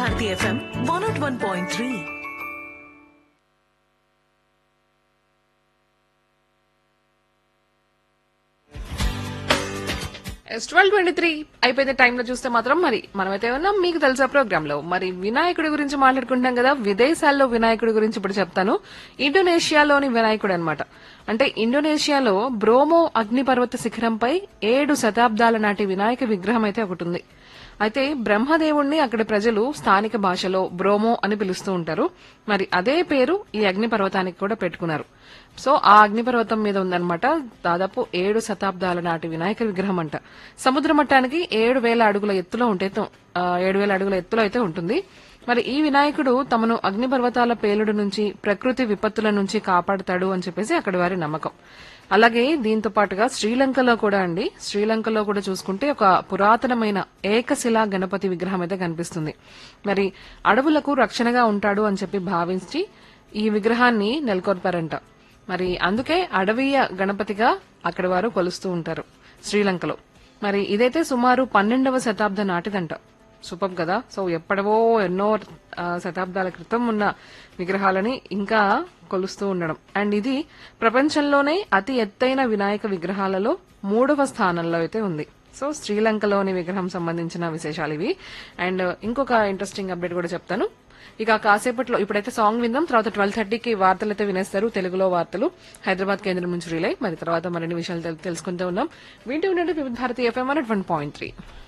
Bharati FM one nought one point three twelve twenty three అయిపోయిన టైంలో చూస్తే మాత్రం మరి మనమైతే ఉన్నాం మీకు తెలుసా ప్రోగ్రామ్ లో మరి వినాయకుడి గురించి మాట్లాడుకుంటున్నాం కదా విదేశాల్లో వినాయకుడి గురించి ఇప్పుడు చెప్తాను ఇండోనేషియాలోని వినాయకుడు అన్నమాట అంటే ఇండోనేషియాలో బ్రోమో అగ్నిపర్వత శిఖరంపై ఏడు శతాబ్దాల నాటి వినాయక విగ్రహం అయితే ఒకటి ఉంది అయితే బ్రహ్మదేవుణ్ణి అక్కడి ప్రజలు స్థానిక భాషలో బ్రోమో అని పిలుస్తూ ఉంటారు మరి అదే పేరు ఈ అగ్నిపర్వతానికి కూడా పెట్టుకున్నారు సో ఆ అగ్నిపర్వతం మీద ఉందన్నమాట దాదాపు ఏడు శతాబ్దాల నాటి వినాయక విగ్రహం అంట సముద్ర మట్టానికి ఏడు వేల అడుగుల ఎత్తులో ఉంటే ఆ, ఏడు వేల అడుగుల ఎత్తులో అయితే ఉంటుంది మరి ఈ వినాయకుడు తమను అగ్నిపర్వతాల పేలుడు నుంచి ప్రకృతి విపత్తుల నుంచి కాపాడుతాడు అని చెప్పేసి అక్కడి వారి నమ్మకం అలాగే దీంతో పాటుగా శ్రీలంకలో కూడా అండి శ్రీలంకలో కూడా చూసుకుంటే ఒక పురాతనమైన ఏకశిలా గణపతి విగ్రహం అయితే కనిపిస్తుంది మరి అడవులకు రక్షణగా ఉంటాడు అని చెప్పి భావించి ఈ విగ్రహాన్ని నెలకొల్పారంట మరి అందుకే అడవీయ గణపతిగా అక్కడి వారు కొలుస్తూ ఉంటారు శ్రీలంకలో మరి ఇదైతే సుమారు పన్నెండవ శతాబ్దం నాటిదంట సూపర్ కదా సో ఎప్పటివో ఎన్నో ఆ, శతాబ్దాల క్రితం ఉన్న విగ్రహాలని ఇంకా కొలుస్తూ ఉండడం అండ్ ఇది ప్రపంచంలోనే అతి ఎత్తైన వినాయక విగ్రహాలలో మూడవ స్థానంలో అయితే ఉంది సో శ్రీలంకలోని విగ్రహం సంబంధించిన విశేషాలు ఇవి అండ్ ఇంకొక ఇంట్రెస్టింగ్ అప్డేట్ కూడా చెప్తాను ఇక కాసేపట్లో ఇప్పుడైతే సాంగ్ విందాం తర్వాత ట్వెల్వ్ థర్టీకి వార్తలు అయితే వినేస్తారు తెలుగులో వార్తలు హైదరాబాద్ కేంద్రం నుంచి రిలే మరి తర్వాత మరిన్ని విషయాలు తెలు- తెలుసుకుంటూ ఉన్నాం వింటూ ఉండండి Vividh Bharati FM one point three